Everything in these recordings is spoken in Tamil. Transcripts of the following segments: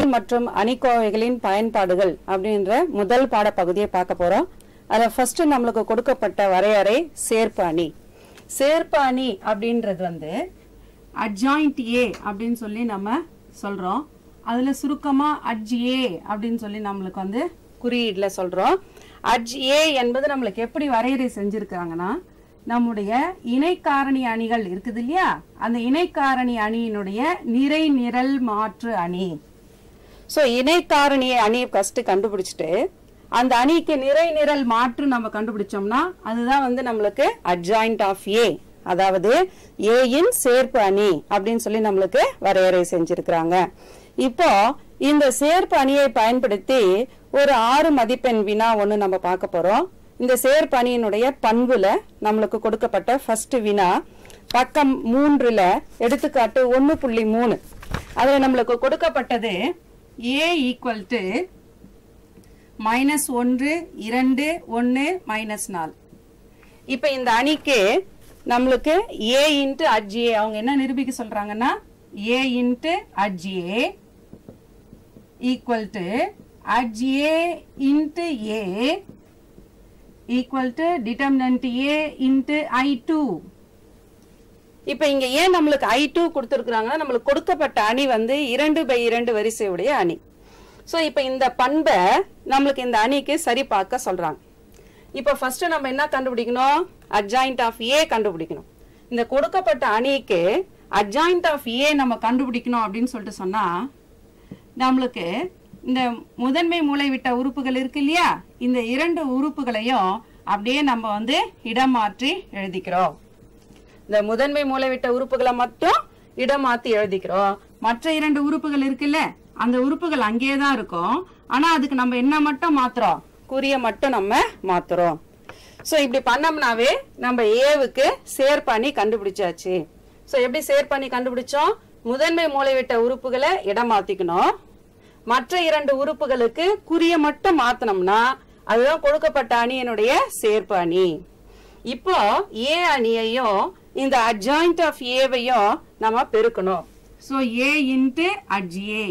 மற்றும் அணிக்கோவைகளின் பயன்பாடுகள் அப்படின்ற முதல் பாடப்பகுதியை பார்க்க போறோம் அதுல ஃபர்ஸ்ட் நம்மளுக்கு கொடுக்கப்பட்ட வரையறை சேர்ப்பு அணி சேர்ப்பு அணி அப்படின்றது வந்து அட்ஜாயிண்ட் ஏ அப்படின்னு சொல்லி நம்ம சொல்றோம் அதுல சுருக்கமா அட்ஜ் ஏ அப்படின்னு சொல்லி நம்மளுக்கு வந்து குறியீடுல சொல்றோம் அட்ஜ் ஏ என்பது நம்மளுக்கு எப்படி வரையறை செஞ்சிருக்காங்கன்னா நம்முடைய இணைக்காரணி அணிகள் இருக்குது இல்லையா அந்த இணைக்காரணி அணியினுடைய நிறை நிரல் மாற்று அணி சோ இணைக்காரணி அணியை ஃபர்ஸ்ட் கண்டுபிடிச்சிட்டு அந்த அணிக்கு நிறை நிரல் மாற்று நம்ம கண்டுபிடிச்சோம்னா அதுதான் வந்து நம்மளுக்கு அட்ஜாயிண்ட் ஆஃப் ஏ அதாவது ஏயின் சேர்ப்பு அணி அப்படின்னு சொல்லி நம்மளுக்கு வரையறை செஞ்சிருக்கிறாங்க இப்போ இந்த சேர்ப்பு அணியை பயன்படுத்தி ஒரு ஆறு மதிப்பெண் வினா ஒண்ணு நம்ம பார்க்க போறோம் இந்த சேர்ப்பு அணியினுடைய பண்புல நம்மளுக்கு கொடுக்கப்பட்ட ஃபர்ஸ்ட் வினா பக்கம் மூன்றுல எடுத்துக்காட்டு ஒன்னு புள்ளி மூணு அதுல நம்மளுக்கு கொடுக்கப்பட்டது ஏ ஈக்குவல் டு மைனஸ் ஒன்று இரண்டு ஒன்று மைனஸ் நாலு இப்போ இந்த அணிக்கு நம்மளுக்கு ஏ இன்ட்டு அஜ் ஏ அவங்க என்ன நிரூபிக்க சொல்றாங்கன்னா A into adj A equal to adj A into A equal to determinant A into I two இப்ப இங்க ஏன் நம்மளுக்கு ஐ டூ கொடுத்துருக்காங்கன்னா நம்மளுக்கு கொடுக்கப்பட்ட அணி வந்து இரண்டு பை இரண்டு வரிசையுடைய அணி சோ இப்ப இந்த பண்பை நம்மளுக்கு இந்த அணிக்கு சரி பார்க்க சொல்றாங்க இப்ப ஃபர்ஸ்ட் நம்ம என்ன கண்டுபிடிக்கணும் அட்ஜாயிண்ட் ஆஃப் ஏ கண்டுபிடிக்கணும் இந்த கொடுக்கப்பட்ட அணிக்கு அட்ஜாயிண்ட் ஆஃப் ஏ நம்ம கண்டுபிடிக்கணும் அப்படின்னு சொல்லிட்டு சொன்னா நம்மளுக்கு இந்த முதன்மை மூளைவிட்ட உறுப்புகள் இருக்கு இல்லையா இந்த இரண்டு உறுப்புகளையும் அப்படியே நம்ம வந்து இடம் மாற்றி எழுதிக்கிறோம் இந்த முதன்மை மூளைவிட்ட உறுப்புகளை மட்டும் இடம் மாத்தி எழுதிக்கிறோம் மற்ற இரண்டு உறுப்புகள் இருக்குல்ல அந்த உறுப்புகள் அங்கேயே தான் இருக்கும் ஆனா அதுக்கு நம்ம என்ன மட்டும் மாத்துறோம் குறிய மட்டும் நம்ம மாத்துறோம் சோ இப்படி பண்ணோம்னாவே நம்ம ஏவுக்கு சேர்ப்பணி கண்டுபிடிச்சாச்சு சோ எப்படி சேர்ப்பணி கண்டுபிடிச்சோம் முதன்மை மூளைவிட்ட உறுப்புகளை இடம் மாத்திக்கணும் மற்ற இரண்டு உறுப்புகளுக்கு குறிய மட்டும் மாத்தனோம்னா அதுதான் கொடுக்கப்பட்ட அணியினுடைய சேர்ப்பு அணி இப்போ ஏ அணியையும் இந்த அட்ஜாயிண்ட் ஆஃப் ஏவையும் நம்ம பெருக்கணும் so A into adj A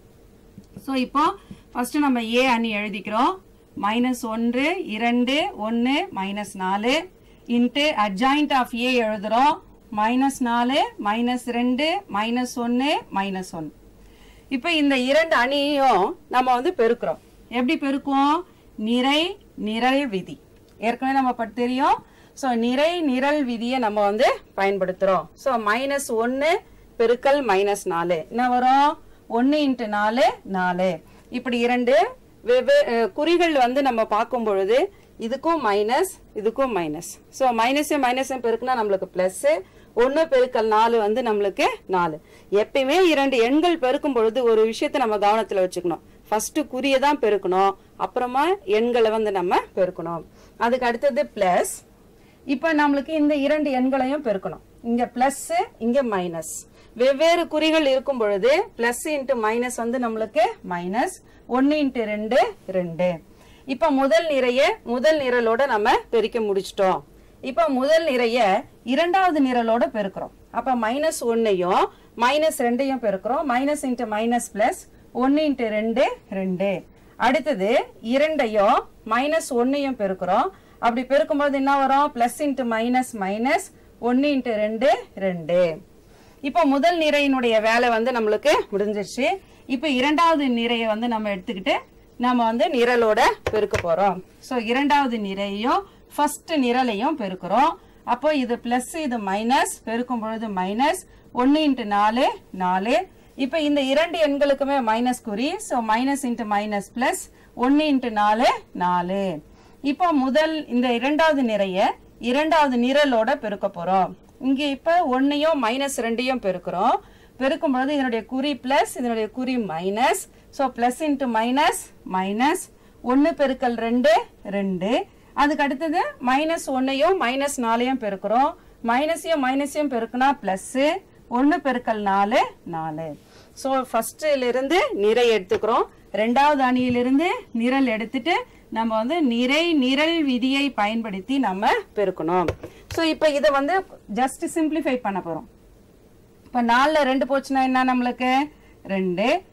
so இப்போ ஃபர்ஸ்ட் நம்ம ஏ அணி எழுதிக்கிறோம் மைனஸ் ஒன்று இரண்டு ஒன்று மைனஸ் நாலு இன்ட்டு அட்ஜாயிண்ட் ஆஃப் ஏ எழுதுறோம் மைனஸ் நாலு மைனஸ் ரெண்டு மைனஸ் ஒன்று மைனஸ் ஒன்று இப்போ இந்த இரண்டு அணியையும் நம்ம வந்து பெருக்கிறோம் எப்படி பெருக்குவோம் நிறை நிரல் விதி ஏற்கனவே நம்ம பட் தெரியும் ஸோ நிறை நிரல் விதியை நம்ம வந்து பயன்படுத்துறோம் ஸோ மைனஸ் ஒன்று பெருக்கல் மைனஸ் நாலு என்ன வரும் ஒன்று இன்ட்டு நாலு நாலு இப்படி இரண்டு வெவ்வேறு குறிகள் வந்து நம்ம பார்க்கும் பொழுது இதுக்கும் மைனஸ் இதுக்கும் மைனஸ் ஸோ மைனஸையும் மைனஸையும் பெருக்குனா நம்மளுக்கு ப்ளஸ் ஒன்று பெருக்கல் நாலு வந்து நம்மளுக்கு நாலு எப்பயுமே இரண்டு எண்கள் பெருக்கும் பொழுது ஒரு விஷயத்தை நம்ம கவனத்தில் வச்சுக்கணும் ஃபர்ஸ்ட் குறியை தான் பெருக்கணும் அப்புறமா எண்களை வந்து நம்ம பெருக்கணும் அதுக்கு அடுத்தது பிளஸ் இப்போ நம்மளுக்கு இந்த இரண்டு எண்களையும் பெருக்கணும் இங்க பிளஸ் இங்க மைனஸ் வெவ்வேறு குறிகள் இருக்கும் பொழுது பிளஸ் இன்ட்டு மைனஸ் வந்து நம்மளுக்கு மைனஸ் ஒன்னு இன்ட்டு ரெண்டு ரெண்டு இப்ப முதல் நிறைய முதல் நிரலோட நம்ம பெருக்க முடிச்சிட்டோம் இப்ப முதல் நிறைய இரண்டாவது நிரலோட பெருக்கிறோம் அப்ப மைனஸ் ஒன்னையும் மைனஸ் ரெண்டையும் பெருக்கிறோம் மைனஸ் இன்ட்டு மைனஸ் பிளஸ் ஒன்னு இன்ட்டு ரெண்டு ரெண்டு அடுத்தது இரண்டையும் மைனஸ் ஒன்னையும் பெருக்கிறோம் அப்படி பெருக்கும்போது என்ன வரும் பிளஸ் இன்ட்டு மைனஸ் மைனஸ் ஒன்னு இன்ட்டு ரெண்டு ரெண்டு இப்போ முதல் நிறையினுடைய வேலை வந்து நம்மளுக்கு முடிஞ்சிருச்சு இப்போ இரண்டாவது நிறையை வந்து நம்ம எடுத்துக்கிட்டு நம்ம வந்து நிரலோட பெருக்க போறோம் ஸோ இரண்டாவது நிறையையும் ஃபர்ஸ்ட் நிரலையும் பெருக்கிறோம் அப்போ இது பிளஸ் இது மைனஸ் பெருக்கும் பொழுது மைனஸ் ஒன்னு இன்ட்டு நாலு நாலு இப்போ இந்த இரண்டு எண்களுக்குமே மைனஸ் குறி so minus into minus plus ஒன்னு இன்ட்டு நாலு நாலு இப்போ முதல் இந்த இரண்டாவது நிறைய இரண்டாவது நிரலோட பெருக்க போறோம் இங்க இப்ப ஒன்னையும் மைனஸ் ரெண்டையும் பெருக்கிறோம் பெருக்கும் பொழுது இதனுடைய குறி பிளஸ் இதனுடைய குறி minus so plus into minus minus ஒன்று பெருக்கல் ரெண்டு ரெண்டு அதுக்கு அடுத்தது மைனஸ் ஒன்னையும் மைனஸ் நாலையும் பெருக்கிறோம் மைனஸையும் மைனஸையும் பெருக்குனா பிளஸ் ஒன்று பெருக்கல் நாலு நாலு ஸோ ஃபர்ஸ்ட்ல இருந்து நிறை எடுத்துக்கிறோம் ரெண்டாவது அணியிலிருந்து நிரல் எடுத்துட்டு நம்ம வந்து நிறை நிரல் விதியை பயன்படுத்தி நம்ம பெருக்கணும் ஸோ இப்போ இதை வந்து ஜஸ்ட் சிம்பிளிஃபை பண்ண போறோம் இப்போ நாலில் ரெண்டு போச்சுன்னா என்ன நம்மளுக்கு ரெண்டு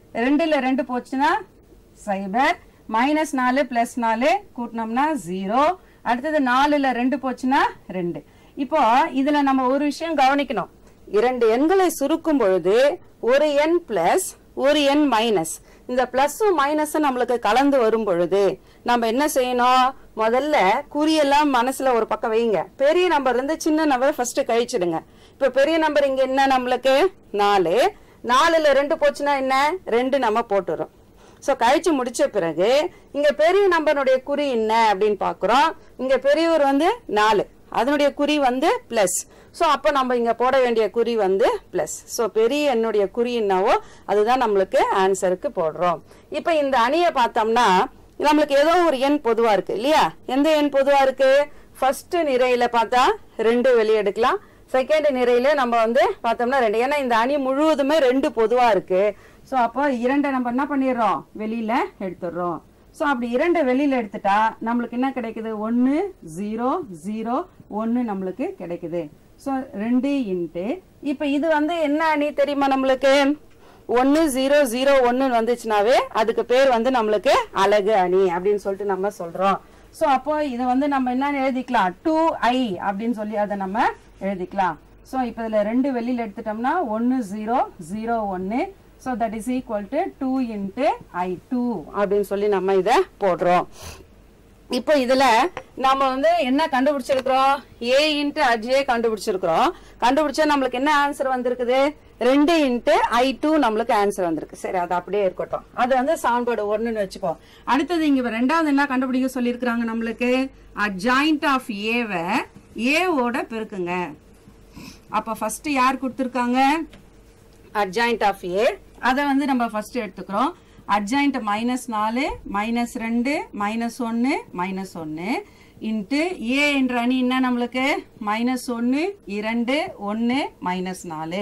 ரெண்டுல ரெண்டு போச்சுன்னா சைபர் மைனஸ் நாலு பிளஸ் நாலு கூட்டினோம்னா ஜீரோ அடுத்தது நாலுல ரெண்டு போச்சுன்னா ரெண்டு இப்போ இதுல நம்ம ஒரு விஷயம் கவனிக்கணும் இரண்டு எண்களை சுருக்கும் பொழுது ஒரு எண் பிளஸ் ஒரு எண் மைனஸ் இந்த பிளஸும் மைனஸும் நம்மளுக்கு கலந்து வரும் பொழுது நம்ம என்ன செய்யணும் முதல்ல குறியெல்லாம் மனசுல ஒரு பக்கம் வைங்க பெரிய நம்பர் இருந்து சின்ன நம்பர் ஃபர்ஸ்ட் கழிச்சிடுங்க இப்ப பெரிய நம்பர் இங்க என்ன நம்மளுக்கு நாலு நாலுல ரெண்டு போச்சுன்னா என்ன ரெண்டு நம்ம போட்டுறோம் சோ கழிச்சு முடிச்ச பிறகு இங்க பெரிய நம்பருடைய குறி என்ன அப்படின்னு பாக்குறோம் இங்க பெரியவர் வந்து நாலு அதனுடைய குறி வந்து பிளஸ் சோ அப்ப நம்ம இங்க போட வேண்டிய குறி வந்து பிளஸ் சோ பெரிய எண்ணுடைய குறி என்னவோ அதுதான் நம்மளுக்கு ஆன்சருக்கு போடுறோம் இப்ப இந்த அணியை பார்த்தோம்னா நம்மளுக்கு ஏதோ ஒரு எண் பொதுவா இருக்கு இல்லையா எந்த எண் பொதுவா இருக்கு ஃபர்ஸ்ட் நிறையில பார்த்தா ரெண்டு வெளியே எடுக்கலாம் செகண்ட் நிறையில நம்ம வந்து பார்த்தோம்னா ரெண்டு ஏன்னா இந்த அணி முழுவதுமே ரெண்டு பொதுவா இருக்கு சோ அப்போ இரண்டை நம்ம என்ன பண்ணிடுறோம் வெளியில எடுத்துடுறோம் சோ அப்படி இரண்டை வெளியில எடுத்துட்டா நம்மளுக்கு என்ன கிடைக்குது ஒன்னு ஜீரோ ஜீரோ ஒன்னு நம்மளுக்கு கிடைக்குது சோ ரெண்டு இன்ட்டு இப்ப இது வந்து என்ன அணி தெரியுமா நம்மளுக்கு ஒன்னு ஜீரோ ஜீரோ ஒன்னு வந்துச்சுனாவே அதுக்கு பேர் வந்து நம்மளுக்கு அழகு அணி அப்படின்னு சொல்லிட்டு நம்ம சொல்றோம் சோ அப்போ இதை வந்து நம்ம என்னன்னு எழுதிக்கலாம் டூ ஐ அப்படின்னு சொல்லி அதை நம்ம எழுதிக்கலாம் சோ இப்போ இதுல ரெண்டு வெளியில எடுத்துட்டோம்னா ஒன்னு ஜீரோ ஜீரோ ஒன்னு so that is equal to two into I two அப்படின்னு சொல்லி நம்ம இதை போடுறோம் இப்போ இதுல நம்ம வந்து என்ன கண்டுபிடிச்சிருக்கிறோம் ஏ இன்ட்டு அஜ்ஏ கண்டுபிடிச்சிருக்கிறோம் கண்டுபிடிச்சா நம்மளுக்கு என்ன ஆன்சர் வந்திருக்குது ரெண்டு இன்ட்டு ஐ டூ நம்மளுக்கு ஆன்சர் வந்திருக்கு சரி அது அப்படியே இருக்கட்டும் அது வந்து சவுண்டோட ஒண்ணுன்னு வச்சுக்கோ அடுத்தது இங்க ரெண்டாவது என்ன கண்டுபிடிக்க சொல்லியிருக்கிறாங்க நம்மளுக்கு அட்ஜாயிண்ட் ஆஃப் ஏவை ஏவோட பெருக்குங்க அப்ப ஃபர்ஸ்ட் யார் கொடுத்துருக்காங்க அட்ஜாயிண்ட் ஆஃப் ஏ அதை வந்து நம்ம ஃபர்ஸ்ட் எடுத்துக்கிறோம் அட்ஜாயிண்ட் மைனஸ் நாலு மைனஸ் ரெண்டு மைனஸ் ஒன்று மைனஸ் ஒன்று இன்ட்டு ஏ என்ற அணி என்ன நம்மளுக்கு மைனஸ் ஒன்று இரண்டு ஒன்று மைனஸ் நாலு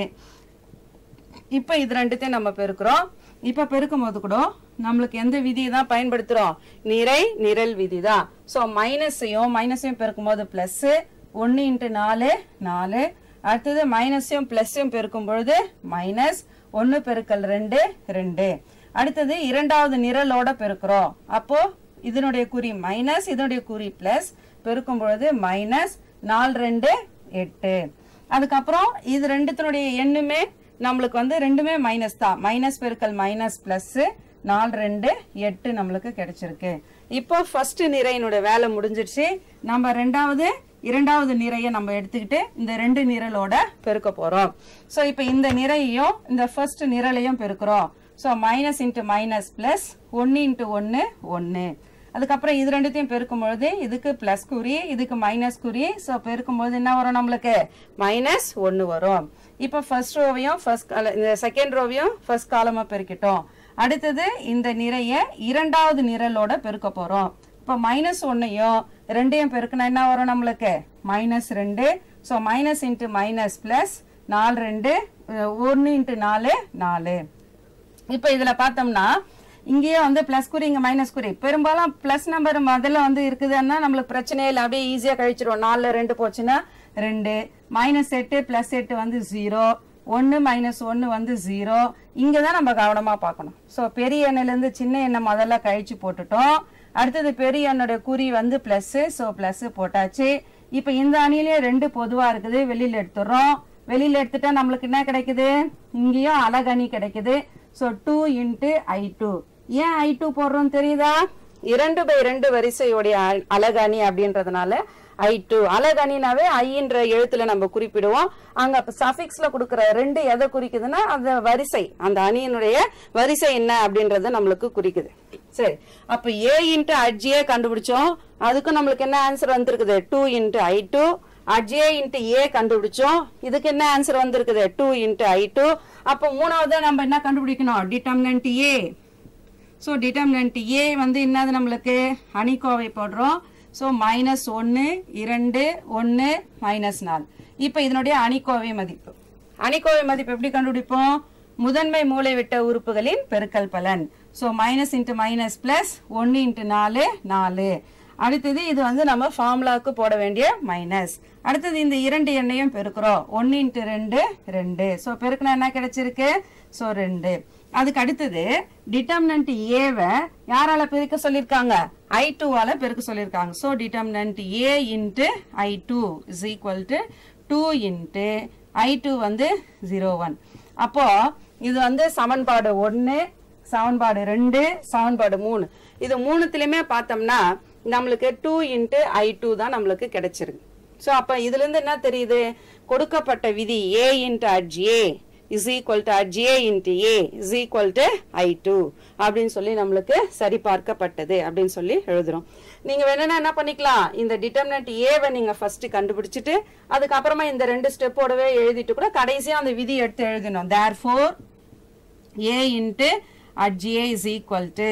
இப்போ இது ரெண்டுத்தையும் நம்ம பெருக்கிறோம் இப்போ பெருக்கும் போது கூட நம்மளுக்கு எந்த விதியை தான் பயன்படுத்துறோம் நிறை நிரல் விதி தான் ஸோ மைனஸையும் மைனஸையும் பெருக்கும் போது பிளஸ் ஒன்று இன்ட்டு நாலு நாலு அடுத்தது மைனஸையும் பிளஸையும் பெருக்கும் பொழுது மைனஸ் ஒன்று பெருக்கல் ரெண்டு ரெண்டு அடுத்தது இரண்டாவது நிரலோட பெருக்கிறோம் அப்போ இதனுடைய குறி மைனஸ் இதனுடைய குறி பிளஸ் பெருக்கும் பொழுது மைனஸ் நாலு ரெண்டு எட்டு அதுக்கப்புறம் இது ரெண்டுத்தினுடைய எண்ணுமே நம்மளுக்கு வந்து ரெண்டுமே மைனஸ் தான் மைனஸ் பெருக்கல் மைனஸ் பிளஸ் நாலு ரெண்டு எட்டு நம்மளுக்கு கிடைச்சிருக்கு இப்போ ஃபர்ஸ்ட் நிறையினுடைய வேலை முடிஞ்சிருச்சு நம்ம ரெண்டாவது இரண்டாவது நிறைய நம்ம எடுத்துக்கிட்டு இந்த ரெண்டு நிரலோட பெருக்க போறோம் சோ இப்போ இந்த நிறையையும் இந்த ஃபர்ஸ்ட் நிரலையும் பெருக்கிறோம் so minus into minus plus ஒன்னு இன்ட்டு ஒன்னு ஒன்னு அதுக்கப்புறம் இது ரெண்டுத்தையும் பெருக்கும் பொழுது இதுக்கு பிளஸ் குறி இதுக்கு மைனஸ் குறி ஸோ பெருக்கும் பொழுது என்ன வரும் நம்மளுக்கு மைனஸ் ஒன்று வரும் இப்போ ஃபர்ஸ்ட் ரோவையும் ஃபர்ஸ்ட் இந்த செகண்ட் ரோவையும் ஃபர்ஸ்ட் காலமா பெருக்கிட்டோம் அடுத்தது இந்த நிறைய இரண்டாவது நிரலோட பெருக்க போறோம் இப்போ மைனஸ் ஒன்னையும் ரெண்டையும் பெருக்கினா என்ன வரும் நம்மளுக்கு மைனஸ் ரெண்டு so minus into minus plus நாலு ரெண்டு ஒன்று இன்ட்டு நாலு நாலு இப்போ இதுல பார்த்தோம்னா இங்கேயே வந்து பிளஸ் குறி இங்க மைனஸ் குறி பெரும்பாலும் பிளஸ் நம்பர் முதல்ல வந்து இருக்குதுன்னா நம்மளுக்கு பிரச்சனையே இல்லை அப்படியே ஈஸியா கழிச்சிருவோம் நாலுல ரெண்டு போச்சுன்னா ரெண்டு மைனஸ் எட்டு பிளஸ் எட்டு வந்து ஜீரோ ஒன்று மைனஸ் ஒன்று வந்து ஜீரோ இங்கே தான் நம்ம கவனமாக பார்க்கணும் ஸோ பெரிய எண்ணிலேருந்து சின்ன எண்ணெய் முதல்ல கழிச்சு போட்டுட்டோம் அடுத்தது பெரிய எண்ணோட குறி வந்து ப்ளஸ்ஸு ஸோ ப்ளஸ்ஸு போட்டாச்சு இப்போ இந்த அணிலேயே ரெண்டு பொதுவாக இருக்குது வெளியில் எடுத்துடுறோம் வெளியில் எடுத்துட்டா நம்மளுக்கு என்ன கிடைக்குது இங்கேயும் அழகணி கிடைக்குது so two into I two ஏன் ஐ டூ போடுறோம் தெரியுதா இரண்டு பை ரெண்டு வரிசையுடைய அ- அலகணி அப்படின்றதுனால ஐ டூ அலகணினாவே ஐன்ற எழுத்துல நம்ம குறிப்பிடுவோம் அங்க சஃபிக்ஸ்ல கொடுக்கிற ரெண்டு எதை குறிக்குதுன்னா அந்த வரிசை அந்த அணியினுடைய வரிசை என்ன அப்படின்றத நம்மளுக்கு குறிக்குது சரி அப்ப ஏ இன்ட்டு அஜ்ஜியே கண்டுபிடிச்சோம் அதுக்கும் நம்மளுக்கு என்ன ஆன்சர் வந்திருக்குது two into I two adj into A கண்டுபிடிச்சோம் இதுக்கு என்ன ஆன்சர் வந்திருக்குது டூ இன்ட்டு ஐ டூ அப்போ மூணாவது நம்ம என்ன கண்டுபிடிக்கணும் determinant A so determinant A வந்து என்னது நம்மளுக்கு அணிக்கோவை போடுறோம் ஸோ மைனஸ் ஒன்று இரண்டு ஒன்று மைனஸ் நாலு இப்போ இதனுடைய அணிக்கோவை மதிப்பு அணிக்கோவை மதிப்பு எப்படி கண்டுபிடிப்போம் முதன்மை மூலை விட்ட உறுப்புகளின் பெருக்கல் பலன் so minus into minus plus ஒன்று இன்ட்டு நாலு நாலு அடுத்தது இது வந்து நம்ம ஃபார்முலாவுக்கு போட வேண்டிய மைனஸ் அடுத்தது இந்த இரண்டு எண்ணையும் பெருக்கிறோம் ஒன்னு இன்ட்டு ரெண்டு ரெண்டு ஸோ பெருக்கினா என்ன கிடைச்சிருக்கு ஸோ ரெண்டு அதுக்கு அடுத்தது டிட்டர்மினன்ட் ஏவை யாரால பெருக்க சொல்லியிருக்காங்க ஐ டூவால பெருக்க சொல்லியிருக்காங்க so determinant A into I two is equal to two into I two வந்து ஜீரோ ஒன் அப்போ இது வந்து சமன்பாடு ஒன்று சமன்பாடு ரெண்டு சமன்பாடு மூணு இது மூணுத்துலயுமே பார்த்தோம்னா நம்மளுக்கு டூ இன்ட்டு ஐ டூ தான் நம்மளுக்கு கிடைச்சிருக்கு ஸோ அப்போ இதுல இருந்து என்ன தெரியுது கொடுக்கப்பட்ட விதி A into adj A is equal to adj A into A is equal to I two அப்படின்னு சொல்லி நம்மளுக்கு சரி பார்க்கப்பட்டது அப்படின்னு சொல்லி எழுதுறோம் நீங்க வேணும்னா என்ன பண்ணிக்கலாம் இந்த டிட்டர்மினன்ட் ஏவை நீங்க ஃபர்ஸ்ட் கண்டுபிடிச்சிட்டு அதுக்கப்புறமா இந்த ரெண்டு ஸ்டெப்போடவே எழுதிட்டு கூட கடைசியா அந்த விதி எடுத்து எழுதணும் therefore a into at a is equal to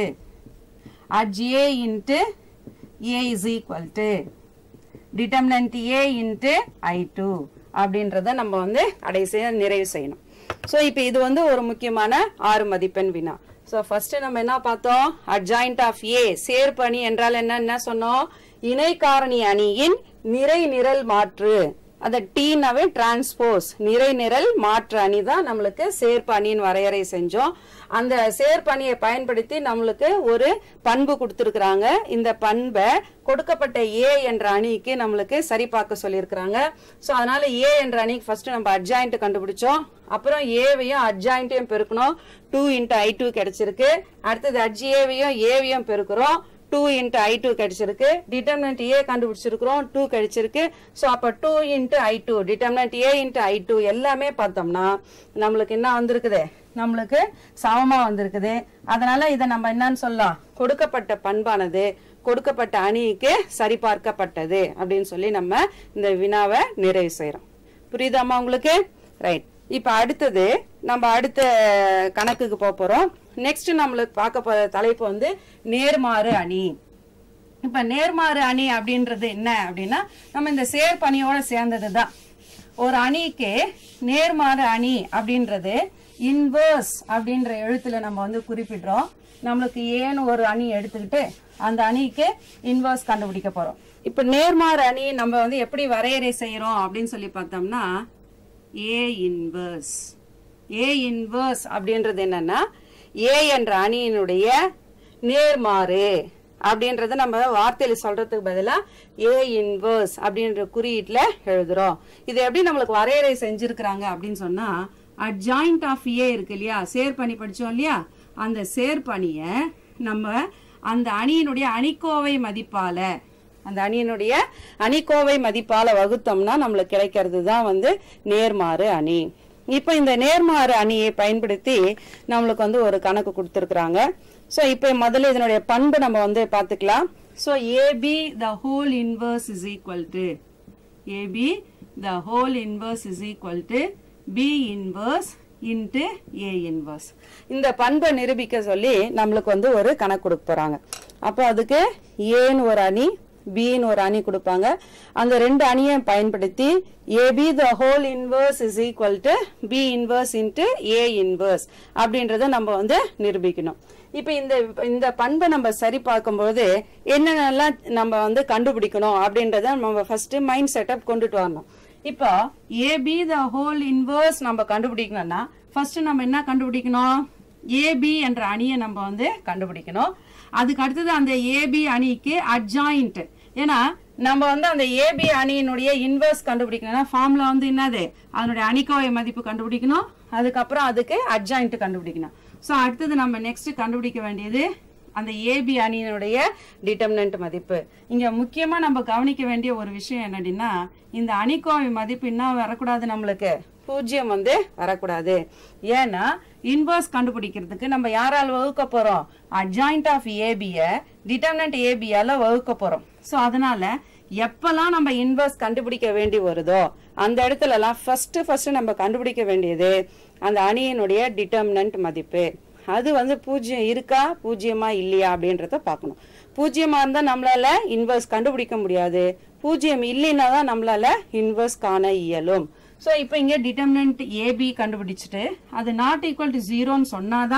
at a into a is equal to determinant a into i2 அப்படின்றத நம்ம வந்து கடைசியா நிறைவு செய்யணும் ஸோ இப்போ இது வந்து ஒரு முக்கியமான ஆறு மதிப்பெண் வினா ஸோ ஃபர்ஸ்ட் நம்ம என்ன பார்த்தோம் அட்ஜாயிண்ட் ஆஃப் ஏ சேர்ப்பு அணி என்றால் என்ன என்ன சொன்னோம் இணை காரணி அணியின் நிறை நிரல் மாற்று அந்த டீனாவே டிரான்ஸ்போஸ் நிறை நிரல் மாற்று அணி தான் நம்மளுக்கு சேர்ப்பு அணியின் வரையறை செஞ்சோம் அந்த சேர்ப்பு அணியை பயன்படுத்தி நம்மளுக்கு ஒரு பண்பு கொடுத்துருக்குறாங்க இந்த பண்பை கொடுக்கப்பட்ட ஏ என்ற அணிக்கு நம்மளுக்கு சரி பார்க்க சொல்லியிருக்கிறாங்க ஸோ அதனால ஏ என்ற அணிக்கு ஃபர்ஸ்ட் நம்ம அட்ஜாயிண்ட் கண்டுபிடிச்சோம் அப்புறம் ஏவையும் அட்ஜாயிண்ட்டையும் பெருக்கணும் டூ இன்ட்டு ஐ டூ கிடைச்சிருக்கு அடுத்தது அட்ஜி ஏவையும் ஏவையும் பெருக்கிறோம் டூ இன்ட்டு ஐ டூ கிடைச்சிருக்கு டிட்டர்மினன்ட் ஏ கண்டுபிடிச்சிருக்கிறோம் டூ கிடைச்சிருக்கு ஸோ அப்போ two into I two determinant A into I two எல்லாமே பார்த்தோம்னா நம்மளுக்கு என்ன வந்திருக்குது நம்மளுக்கு சமமா வந்திருக்குது அதனால இதை நம்ம என்னன்னு சொல்லலாம் கொடுக்கப்பட்ட பண்பானது கொடுக்கப்பட்ட அணிக்கு சரிபார்க்கப்பட்டது அப்படின்னு சொல்லி நம்ம இந்த வினாவை நிறைவு செய்யறோம் புரியுதாம்மா உங்களுக்கு ரைட் இப்ப அடுத்தது நம்ம அடுத்த கணக்குக்கு போக போறோம் நெக்ஸ்ட் நம்மளுக்கு பார்க்க போற தலைப்பு வந்து நேர்மாறு அணி இப்ப நேர்மாறு அணி அப்படின்றது என்ன அப்படின்னா நம்ம இந்த சேர்ப்பணியோட சேர்ந்தது தான் ஒரு அணிக்கு நேர்மாறு அணி அப்படின்றது இன்வர்ஸ் அப்படின்ற எழுத்துல நம்ம வந்து குறிப்பிடுறோம் நம்மளுக்கு ஏன்னு ஒரு அணி எடுத்துக்கிட்டு அந்த அணிக்கு இன்வர்ஸ் கண்டுபிடிக்க போறோம் இப்ப நேர்மாறு அணி நம்ம வந்து எப்படி வரையறை செய்யறோம் அப்படின்னு சொல்லி பார்த்தோம்னா ஏ இன்வர்ஸ் ஏ இன்வர்ஸ் அப்படின்றது என்னன்னா ஏ என்ற அணியினுடைய நேர்மாறு அப்படின்றத நம்ம வார்த்தையில சொல்றதுக்கு பதிலா ஏ இன்வர்ஸ் அப்படின்ற குறியீட்டுல எழுதுறோம் இது எப்படி நம்மளுக்கு வரையறை செஞ்சிருக்கிறாங்க அப்படின்னு சொன்னா அட்ஜாயிண்ட் ஆஃப் ஏ இருக்கு இல்லையா சேர்ப்பணி படிச்சோம் இல்லையா அந்த சேர்ப்பணிய நம்ம அந்த அணியினுடைய அணிக்கோவை மதிப்பால அந்த அணியினுடைய அணிக்கோவை மதிப்பால வகுத்தோம்னா நம்மளுக்கு கிடைக்கிறது தான் வந்து நேர்மாறு அணி இப்போ இந்த நேர்மாறு அணியை பயன்படுத்தி நம்மளுக்கு வந்து ஒரு கணக்கு கொடுத்துருக்குறாங்க ஸோ இப்போ முதல்ல இதனுடைய பண்பு நம்ம வந்து பார்த்துக்கலாம் so AB the whole inverse is equal to AB the whole inverse is equal to B inverse into A inverse இந்த பண்பை நிரூபிக்க சொல்லி நம்மளுக்கு வந்து ஒரு கணக்கு கொடுக்க போறாங்க அப்போ அதுக்கு ஏன்னு ஒரு அணி பின்னு ஒரு அணி கொடுப்பாங்க அந்த ரெண்டு அணியை பயன்படுத்தி AB the whole inverse is equal to B inverse into A inverse அப்படின்றத நம்ம வந்து நிரூபிக்கணும் இப்போ இந்த இந்த பண்பை நம்ம சரி பார்க்கும்போது என்னென்னலாம் நம்ம வந்து கண்டுபிடிக்கணும் அப்படின்றத நம்ம ஃபர்ஸ்ட் மைண்ட் செட்டப் கொண்டுட்டு வரணும் இப்போ ஏபி த ஹோல் இன்வர்ஸ் நம்ம கண்டுபிடிக்கணும்னா ஃபர்ஸ்ட் நம்ம என்ன கண்டுபிடிக்கணும் ஏபி என்ற அணியை நம்ம வந்து கண்டுபிடிக்கணும் அதுக்கு அடுத்தது அந்த ஏபி அணிக்கு அட்ஜாயிண்ட் ஏன்னா நம்ம வந்து அந்த ஏபி அணியினுடைய இன்வர்ஸ் கண்டுபிடிக்கணும்னா ஃபார்ம்ல வந்து என்னது அதனுடைய அணிக்கோவை மதிப்பு கண்டுபிடிக்கணும் அதுக்கப்புறம் அதுக்கு அட்ஜாயிண்ட் கண்டுபிடிக்கணும் ஸோ அடுத்தது நம்ம நெக்ஸ்ட் கண்டுபிடிக்க வேண்டியது அந்த ஏபி அணியினுடைய டிட்டர்மினன்ட் மதிப்பு இங்க முக்கியமா நம்ம கவனிக்க வேண்டிய ஒரு விஷயம் என்னடின்னா இந்த அணிக்கோவை மதிப்பு என்ன வரக்கூடாது நம்மளுக்கு பூஜ்ஜியம் வந்து வரக்கூடாது ஏன்னா இன்வர்ஸ் கண்டுபிடிக்கிறதுக்கு நம்ம யாரால் வகுக்க போறோம் அட்ஜாயிண்ட் ஆஃப் ஏபிய டிட்டர்மினன்ட் ஏபியால வகுக்க போறோம் ஸோ அதனால எப்பெல்லாம் நம்ம இன்வர்ஸ் கண்டுபிடிக்க வேண்டி வருதோ அந்த இடத்துல எல்லாம் ஃபர்ஸ்ட் ஃபர்ஸ்ட் நம்ம கண்டுபிடிக்க வேண்டியது அந்த அணியினுடைய டிட்டர்மினன்ட் மதிப்பு அது வந்து பூஜ்ஜியம் இருக்கா பூஜ்ஜியமா இல்லையா அப்படின்றத பார்க்கணும் பூஜ்ஜியமா இருந்தா நம்மளால இன்வர்ஸ் கண்டுபிடிக்க முடியாது பூஜ்ஜியம் இல்லைன்னா தான் நம்மளால இன்வர்ஸ் காண இயலும் ஸோ இப்போ இங்கே டிட்டர்மினன்ட் ஏபி கண்டுபிடிச்சிட்டு அது நாட் ஈக்குவல் டு ஜீரோன்னு சொன்னாதான்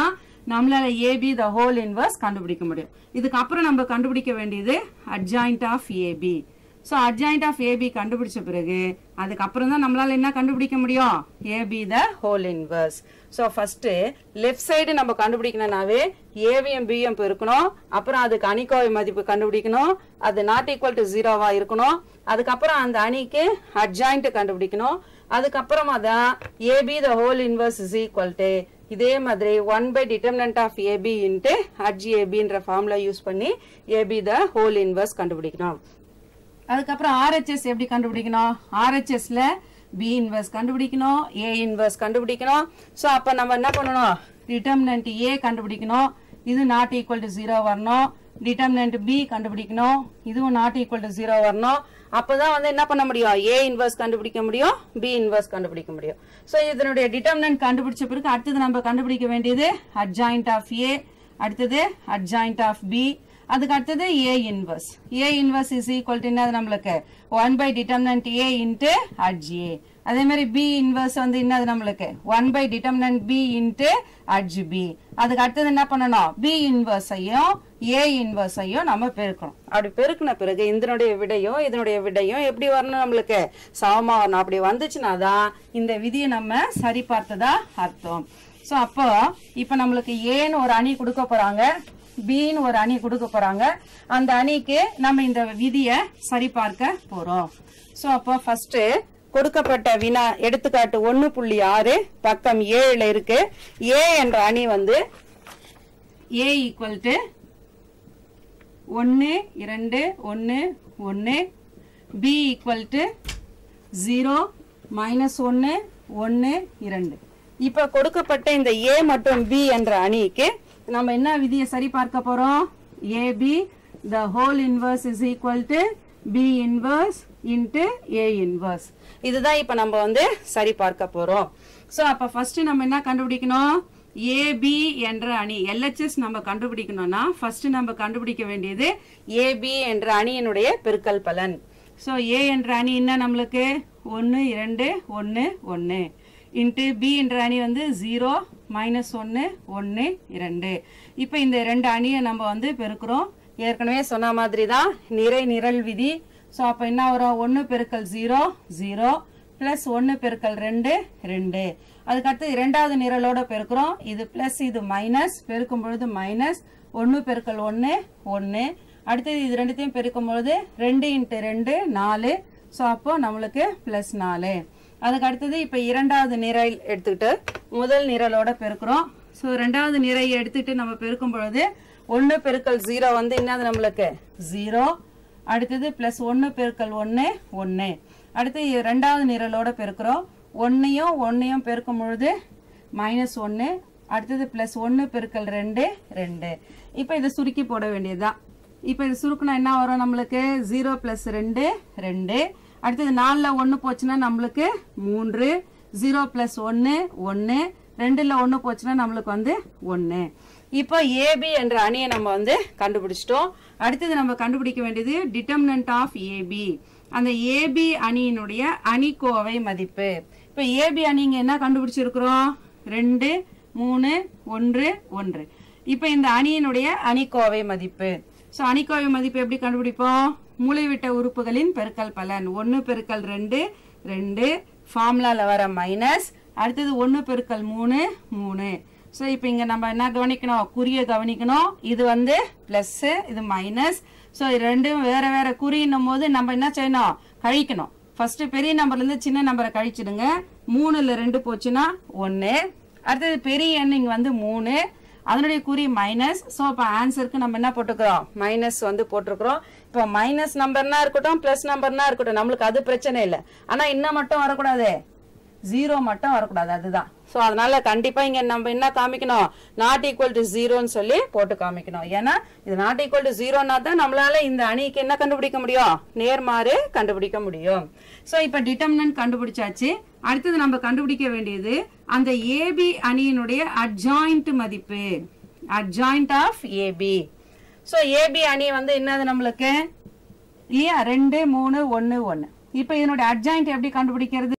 நம்மளால ஏபி த ஹோல் இன்வர்ஸ் கண்டுபிடிக்க முடியும் இதுக்கு அப்புறம் நம்ம கண்டுபிடிக்க வேண்டியது adjoint of AB so adjoint of AB கண்டுபிடிச்ச பிறகு அதுக்கப்புறம் தான் நம்மளால என்ன கண்டுபிடிக்க முடியும் AB the whole inverse so first left side நம்ம கண்டுபிடிக்கணும்னாவே ஏவிஎம் பிஎம் இருக்கணும் அப்புறம் அதுக்கு அணிக்கோவை மதிப்பு கண்டுபிடிக்கணும் அது நாட் ஈக்குவல் டு ஜீரோவா இருக்கணும் அதுக்கப்புறம் அந்த அணிக்கு அட்ஜாயிண்ட் கண்டுபிடிக்கணும் அதுக்கப்புறமா தான் AB the whole inverse is equal to இதே மாதிரி one by determinant of AB into adj ஏபின்ற ஃபார்முலா யூஸ் பண்ணி ஏபி த ஹோல் இன்வர்ஸ் கண்டுபிடிக்கணும் அதுக்கப்புறம் ஆர்ஹெச்எஸ் எப்படி கண்டுபிடிக்கணும் ஆர்ஹெச்எஸ்ல பி இன்வர்ஸ் கண்டுபிடிக்கணும் ஏ இன்வர்ஸ் கண்டுபிடிக்கணும் ஸோ அப்போ நம்ம என்ன பண்ணணும் டிட்டர்மினன்ட் ஏ கண்டுபிடிக்கணும் இது நாட் ஈக்குவல் டு ஜீரோ வரணும் டிட்டர்மினன்ட் பி கண்டுபிடிக்கணும் இதுவும் நாட் ஈக்குவல் டு ஜீரோ வரணும் அப்பதான் வந்து என்ன பண்ண முடியும் ஏ இன்வர்ஸ் கண்டுபிடிக்க முடியும் பி இன்வர்ஸ் கண்டுபிடிக்க முடியும் ஸோ இதனுடைய டிட்டர்மினன்ட் கண்டுபிடிச்ச பிறகு அடுத்தது நம்ம கண்டுபிடிக்க வேண்டியது அட்ஜாயிண்ட் ஆஃப் ஏ அடுத்தது அட்ஜாயிண்ட் ஆஃப் பி அதுக்கு அடுத்தது A inverse A inverse is equal to என்னது நம்மளுக்கு one by determinant A into adj A அதே மாதிரி பி இன்வர்ஸ் வந்து என்னது நம்மளுக்கு one by determinant B into adj B அதுக்கு அடுத்தது என்ன பண்ணணும் பி இன்வர்ஸையும் ஏ இன்வர்ஸையும் நம்ம பெருக்கணும் அப்படி பெருக்கின பிறகு இதனுடைய விடையும் இதனுடைய விடையும் எப்படி வரணும் நம்மளுக்கு சமமா வரணும் அப்படி வந்துச்சுன்னா தான் இந்த விதியை நம்ம சரி பார்த்ததா அர்த்தம் ஸோ அப்போ இப்போ நம்மளுக்கு ஏன்னு ஒரு அணி கொடுக்க போறாங்க பின்னு ஒரு அணி கொடுக்க போறாங்க அந்த அணிக்கு நம்ம இந்த விதியை சரி பார்க்க போறோம் ஸோ அப்போ ஃபர்ஸ்ட் கொடுக்கப்பட்ட வினா எடுத்துக்காட்டு ஒன்னு புள்ளி ஆறு பக்கம் ஏழுல இருக்கு ஏ என்ற அணி வந்து ஏ ஈக்குவல் டு ஒன்று இரண்டு ஒன்று ஒன்று B equal to zero minus ஒன்று ஒன்று இரண்டு இப்போ கொடுக்கப்பட்ட இந்த ஏ மற்றும் பி என்ற அணிக்கு நம்ம என்ன விதியை சரி பார்க்க போறோம் AB the whole inverse is equal to B inverse into A inverse இதுதான் இப்போ நம்ம வந்து சரி பார்க்க போறோம் ஸோ அப்போ ஃபர்ஸ்ட் நம்ம என்ன கண்டுபிடிக்கணும் ஏபி என்ற அணி எல்ஹெச்எஸ் நம்ம கண்டுபிடிக்கணும்னா ஃபர்ஸ்ட் நம்ம கண்டுபிடிக்க வேண்டியது ஏபி என்ற அணியினுடைய பெருக்கல் பலன் ஸோ ஏ என்ற அணி என்ன நம்மளுக்கு ஒன்று இரண்டு ஒன்று ஒன்று இன்ட்டு பி என்ற அணி வந்து ஜீரோ மைனஸ் ஒன்று ஒன்று இரண்டு இப்போ இந்த ரெண்டு அணியை நம்ம வந்து பெருக்கிறோம் ஏற்கனவே சொன்ன மாதிரி தான் நிறை நிரல் விதி ஸோ அப்போ என்ன வரும் ஒன்று பெருக்கல் ஜீரோ ஜீரோ ப்ளஸ் ஒன்று பெருக்கல் ரெண்டு ரெண்டு அதுக்கடுத்து இரண்டாவது நிரலோட பெருக்கிறோம் இது ப்ளஸ் இது மைனஸ் பெருக்கும் பொழுது மைனஸ் ஒன்று பெருக்கல் ஒன்று ஒன்று அடுத்தது இது ரெண்டுத்தையும் பெருக்கும் பொழுது ரெண்டு இன்ட்டு ரெண்டு நாலு ஸோ அப்போ நம்மளுக்கு ப்ளஸ் நாலு அதுக்கு அடுத்தது இப்போ இரண்டாவது நிரல் எடுத்துக்கிட்டு முதல் நிரலோட பெருக்கிறோம் ஸோ ரெண்டாவது நிறையை எடுத்துட்டு நம்ம பெருக்கும் பொழுது ஒன்று பெருக்கல் ஜீரோ வந்து என்னது நம்மளுக்கு ஜீரோ அடுத்தது ப்ளஸ் ஒன்று பெருக்கல் ஒன்று ஒன்று அடுத்து ரெண்டாவது நிரலோட பெருக்கிறோம் ஒன்றையும் ஒன்றையும் பெருக்கும் பொழுது மைனஸ் ஒன்று அடுத்தது ப்ளஸ் ஒன்று பெருக்கல் ரெண்டு ரெண்டு இப்போ இதை சுருக்கி போட வேண்டியதுதான் இப்போ இது சுருக்குனா என்ன வரும் நம்மளுக்கு ஜீரோ ப்ளஸ் ரெண்டு ரெண்டு அடுத்தது நாலில் ஒன்று போச்சுன்னா நம்மளுக்கு மூன்று ஜீரோ ப்ளஸ் ஒன்று ஒன்று ரெண்டில் ஒன்று போச்சுன்னா நம்மளுக்கு வந்து ஒன்று இப்போ ஏபி என்ற அணியை நம்ம வந்து கண்டுபிடிச்சிட்டோம் அடுத்தது நம்ம கண்டுபிடிக்க வேண்டியது டிட்டர்மினன்ட் ஆஃப் ஏபி அந்த ஏபி அணியினுடைய அணிக்கோவை மதிப்பு இப்போ ஏபி அணிங்க என்ன கண்டுபிடிச்சிருக்கிறோம் ரெண்டு மூணு ஒன்று ஒன்று இப்போ இந்த அணியினுடைய அணிக்கோவை மதிப்பு ஸோ அணிக்கோவை மதிப்பு எப்படி கண்டுபிடிப்போம் மூளைவிட்ட உறுப்புகளின் பெருக்கல் பலன் ஒன்று பெருக்கல் ரெண்டு ரெண்டு ஃபார்முலாவில் வர மைனஸ் அடுத்தது ஒன்று பெருக்கல் மூணு மூணு ஸோ இப்போ இங்கே நம்ம என்ன கவனிக்கணும் குறியை கவனிக்கணும் இது வந்து ப்ளஸ்ஸு இது மைனஸ் ஸோ ரெண்டும் வேற வேற குறின்னும் போது நம்ம என்ன செய்யணும் கழிக்கணும் ஃபர்ஸ்ட் பெரிய நம்பர்லேருந்து சின்ன நம்பரை கழிச்சிடுங்க மூணுல ரெண்டு போச்சுன்னா ஒன்று அடுத்தது பெரிய எண் இங்கே வந்து மூணு அதனுடைய குறி மைனஸ் ஸோ இப்போ ஆன்சருக்கு நம்ம என்ன போட்டுக்கிறோம் மைனஸ் வந்து போட்டிருக்கிறோம் இப்போ மைனஸ் நம்பர்னா இருக்கட்டும் ப்ளஸ் நம்பர்னா இருக்கட்டும் நம்மளுக்கு அது பிரச்சனை இல்லை ஆனால் இன்னும் மட்டும் வரக்கூடாது ஜீரோ மட்டும் வரக்கூடாது அதுதான் ஸோ அதனால கண்டிப்பா இங்க நம்ம என்ன காமிக்கணும் நாட் ஈக்குவல் டு ஜீரோன்னு சொல்லி போட்டு காமிக்கணும் ஏன்னா இது நாட் ஈக்குவல் டு ஜீரோனா தான் நம்மளால இந்த அணிக்கு என்ன கண்டுபிடிக்க முடியும் நேர்மாறு கண்டுபிடிக்க முடியும் ஸோ இப்போ டிட்டர்மினன்ட் கண்டுபிடிச்சாச்சு அடுத்தது நம்ம கண்டுபிடிக்க வேண்டியது அந்த ஏபி அணியினுடைய அட்ஜாயிண்ட் மதிப்பு adjoint of AB so AB அணி வந்து என்னது நம்மளுக்கு இல்லையா ரெண்டு மூணு ஒன்று ஒன்று இப்போ இதனுடைய அட்ஜாயிண்ட் எப்படி கண்டுபிடிக்கிறது